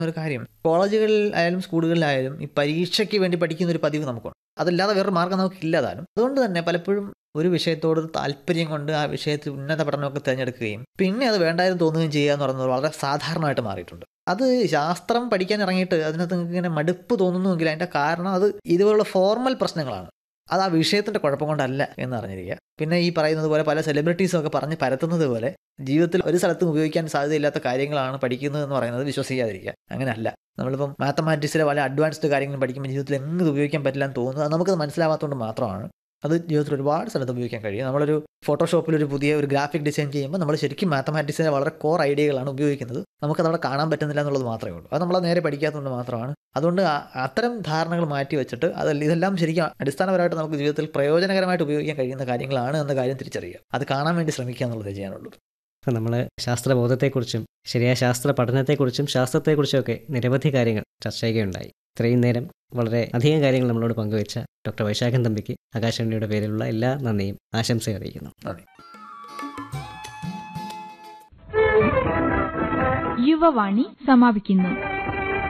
ഒരു കാര്യം കോളേജുകളിൽ ആയാലും സ്കൂളുകളിലായാലും ഈ പരീക്ഷയ്ക്ക് വേണ്ടി പഠിക്കുന്ന ഒരു പതിവ് നമുക്കുണ്ട് അതല്ലാതെ വേറൊരു മാർഗ്ഗം നമുക്ക് ഇല്ലാതാനും അതുകൊണ്ട് തന്നെ പലപ്പോഴും ഒരു വിഷയത്തോട് താല്പര്യം കൊണ്ട് ആ വിഷയത്തിൽ ഉന്നത പഠനമൊക്കെ തിരഞ്ഞെടുക്കുകയും പിന്നെ അത് വേണ്ടായിരുന്നു തോന്നുകയും ചെയ്യുക എന്ന് പറയുന്നത് വളരെ സാധാരണമായിട്ട് മാറിയിട്ടുണ്ട് അത് ശാസ്ത്രം പഠിക്കാൻ ഇറങ്ങിയിട്ട് അതിനകത്ത് നിങ്ങൾക്ക് ഇങ്ങനെ മടുപ്പ് തോന്നുന്നുവെങ്കിൽ അതിൻ്റെ കാരണം അത് ഇതുപോലുള്ള ഫോർമൽ പ്രശ്നങ്ങളാണ് അത് ആ വിഷയത്തിൻ്റെ കുഴപ്പം കൊണ്ടല്ല എന്ന് അറിഞ്ഞിരിക്കുക പിന്നെ ഈ പറയുന്നത് പോലെ പല സെലിബ്രിറ്റീസും ഒക്കെ പറഞ്ഞ് പരത്തുന്നത് പോലെ ജീവിതത്തിൽ ഒരു സ്ഥലത്തും ഉപയോഗിക്കാൻ സാധ്യതയില്ലാത്ത കാര്യങ്ങളാണ് പഠിക്കുന്നത് എന്ന് പറയുന്നത് വിശ്വസിക്കാതിരിക്കുക അങ്ങനെയല്ല നമ്മളിപ്പം മാത്തമാറ്റിക്സിലെ പല അഡ്വാൻസ്ഡ് കാര്യങ്ങളും പഠിക്കുമ്പോൾ ജീവിതത്തിൽ എങ്ങനെ ഇത് ഉപയോഗിക്കാൻ പറ്റില്ല എന്ന് തോന്നുന്നത് അത് നമുക്കത് മനസ്സിലാവാത്തതുകൊണ്ട് മാത്രമാണ് അത് ജീവിതത്തിൽ ഒരുപാട് സ്ഥലത്ത് ഉപയോഗിക്കാൻ കഴിയും നമ്മളൊരു ഫോട്ടോഷോപ്പിൽ ഒരു പുതിയ ഒരു ഗ്രാഫിക് ഡിസൈൻ ചെയ്യുമ്പോൾ നമ്മൾ ശരിക്കും മാത്തമാറ്റിക്സിലെ വളരെ കോർ ഐഡിയകളാണ് ഉപയോഗിക്കുന്നത് നമുക്കത് അവിടെ കാണാൻ പറ്റുന്നില്ല എന്നുള്ളത് മാത്രമേ ഉള്ളൂ അത് നമ്മൾ നേരെ പഠിക്കാത്തതുകൊണ്ട് മാത്രമാണ് അതുകൊണ്ട് ആ- അത്തരം ധാരണകൾ മാറ്റി വെച്ചിട്ട് അത് ഇതെല്ലാം ശരിക്കും അടിസ്ഥാനപരമായിട്ട് നമുക്ക് ജീവിതത്തിൽ പ്രയോജനകരമായിട്ട് ഉപയോഗിക്കാൻ കഴിയുന്ന കാര്യങ്ങളാണ് എന്ന കാര്യം തിരിച്ചറിയുക അത് കാണാൻ വേണ്ടി ശ്രമിക്കുക എന്നുള്ളതേ ചെയ്യാനുള്ളൂ അപ്പോൾ നമ്മൾ ശാസ്ത്രബോധത്തെക്കുറിച്ചും ശരിയായ ശാസ്ത്ര പഠനത്തെക്കുറിച്ചും ശാസ്ത്രത്തെക്കുറിച്ചുമൊക്കെ നിരവധി കാര്യങ്ങൾ ചർച്ച ചെയ്യുകയുണ്ടായി ഇത്രയും നേരം വളരെ അധികം കാര്യങ്ങൾ നമ്മളോട് പങ്കുവെച്ച ഡോക്ടർ വൈശാഖൻ തമ്പിക്ക് ആകാശവാണിയുടെ പേരിലുള്ള എല്ലാ നന്ദിയും ആശംസയും അറിയിക്കുന്നു നന്ദി യുവവാണി സമാപിക്കുന്നു